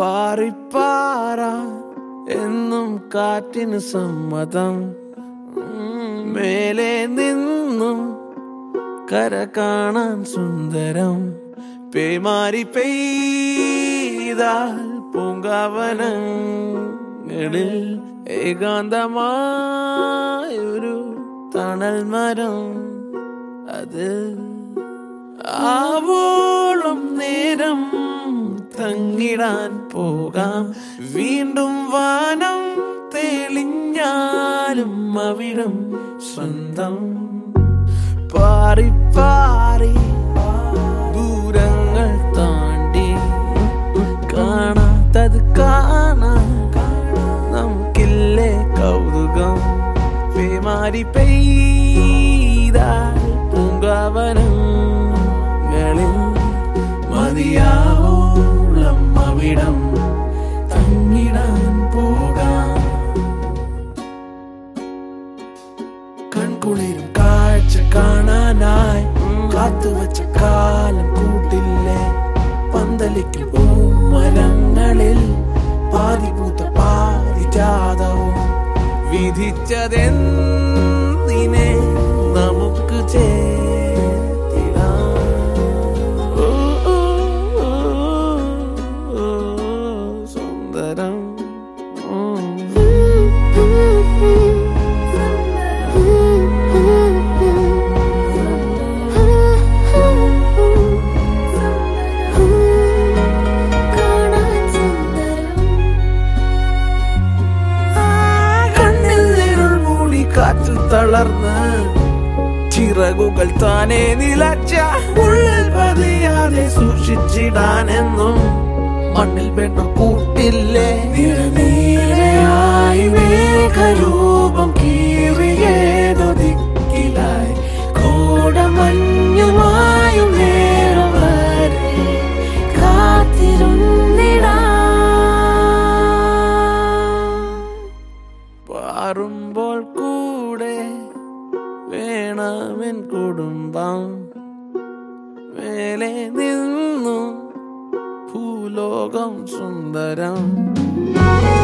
പാറിപ്പാറ എന്നും കാറ്റിന് സമ്മതം ഉം, മേലെ നിന്നും കര കാണാൻ സുന്ദരം പേമാരി പെയ്താൽ പൂങ്കാവനങ്ങളിൽ ഏകാന്തമായൊരു തണൽ മരം അത് ആവോളം നേരം തങ്ങിടാൻ പോകാം വീണ്ടും വാനം തെളിഞ്ഞാലും അവിടം സ്വന്തം പാറി പാറി ദൂരങ്ങൾ താണ്ടി കാണാത്തത് കാണാൻ നമുക്കില്ലേ കൗതുകം പേമാരി പെയ്താൽ പൂങ്കാവനങ്ങളിൽ മതിയാവോളം അവിടം തങ്ങിടാൻ പോകാം കൺകുളിരും കാഴ്ച കാണാനായി കാത്തുവച്ച കാലം കൂട്ടില്ലേ പന്തലിക്കും പൂമരങ്ങളിൽ പാതി പൂത്ത പാതി ജാതവും വിധിച്ചതെന്തിനെ നമുക്ക് ചേർത്തിടാം ഓ, ഓ, ഓ, ഓ, സുന്ദരം ഉം. കണ്ണിൽ നിഴൽ മൂടി കാറ്റിൽ തളർന്ന് ചിറകുകൾ താനെ നിലച്ച ഉള്ളിൽ പതിയാതെ സൂക്ഷിച്ചിടാനെന്നും മണ്ണിൽ വേണ്ട കൂട്ടില്ലേ നിഴനീരയായി മേഘരൂപം കീറിയേതോ ദിക്കിലായി കോടമഞ്ഞുമായും നേരം വരെ പാറുമ്പോൾ കൂടെ വേണമെൻ കുടുംബം മേലെ നിന്നു ഭൂലോകം സുന്ദരം